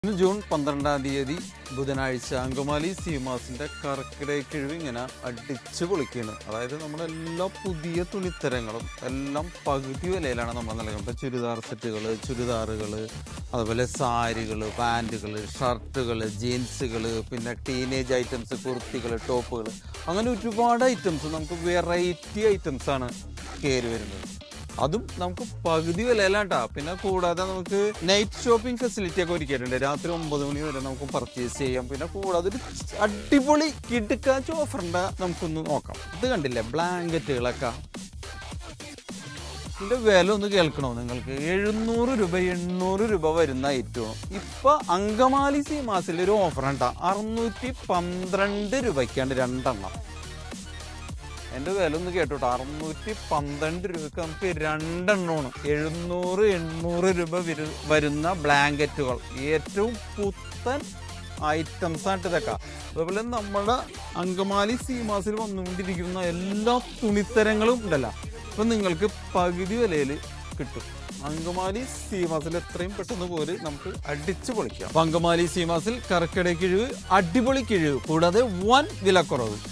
ഇന്ന് ജൂൺ പന്ത്രണ്ടാം തീയതി ബുധനാഴ്ച അങ്കമാലി സീമാസിന്റെ കറക്കിടയ കിഴിവ് ഇങ്ങനെ അടിച്ചു പൊളിക്കുകയാണ് അതായത് നമ്മുടെ എല്ലാ പുതിയ തുണിത്തരങ്ങളും എല്ലാം പകുതി വിലയിലാണ് നമ്മൾ നൽകുന്നത് ഇപ്പം ചുരിദാർ സെറ്റുകൾ ചുരിദാറുകൾ അതുപോലെ സാരികൾ പാൻറ്റുകൾ ഷർട്ടുകൾ ജീൻസുകൾ പിന്നെ ടീനേജ് ഐറ്റംസ് കുർത്തികൾ ടോപ്പുകൾ അങ്ങനെ ഒരുപാട് ഐറ്റംസ് നമുക്ക് വെറൈറ്റി ഐറ്റംസ് ആണ് കയറി വരുന്നത് അതും നമുക്ക് പകുതി വിലയിലാട്ടാ പിന്നെ കൂടാതെ നമുക്ക് നൈറ്റ് ഷോപ്പിംഗ് ഫെസിലിറ്റി ഒക്കെ ഒരുക്കിയിട്ടുണ്ട് രാത്രി ഒമ്പത് മണി വരെ നമുക്ക് പർച്ചേസ് ചെയ്യാം പിന്നെ കൂടാതെ ഒരു അടിപൊളി കിടുക്കാച്ച ഓഫറിന്റെ നമുക്കൊന്ന് നോക്കാം ഇത് കണ്ടില്ലേ ബ്ലാങ്കറ്റുകളൊക്കെ ഇതിന്റെ വില ഒന്ന് കേൾക്കണോ നിങ്ങൾക്ക് എഴുന്നൂറ് രൂപ എണ്ണൂറ് രൂപ വരുന്ന ഐറ്റവും ഇപ്പൊ അങ്കമാലി സീമാസിൽ ഒരു ഓഫർ ഉണ്ടാ അറുന്നൂറ്റി പന്ത്രണ്ട് രൂപയ്ക്കാണ് രണ്ടെണ്ണം എൻ്റെ വില ഒന്ന് കേട്ടോട്ടോ അറുന്നൂറ്റി പന്ത്രണ്ട് രൂപയ്ക്ക് നമുക്ക് രണ്ടെണ്ണമാണ് എഴുന്നൂറ് എണ്ണൂറ് രൂപ വരു- വരുന്ന ബ്ലാങ്കറ്റുകൾ ഏറ്റവും പുത്തൻ ഐറ്റംസ് ആയിട്ട് ഇതൊക്കെ അതുപോലെ നമ്മുടെ അങ്കമാലി സീമാസിൽ വന്നുകൊണ്ടിരിക്കുന്ന എല്ലാ തുണിത്തരങ്ങളും ഉണ്ടല്ലോ അപ്പം നിങ്ങൾക്ക് പകുതി വിലയിൽ കിട്ടും അങ്കമാലി സീമാസിൽ എത്രയും പെട്ടെന്ന് പോലെ നമുക്ക് അടിച്ചു പൊളിക്കാം അപ്പൊ അങ്കമാലി സീമാസിൽ കറക്കട കിഴിവ് അടിപൊളി കിഴിവ് കൂടാതെ വൻ വിലക്കുറവ്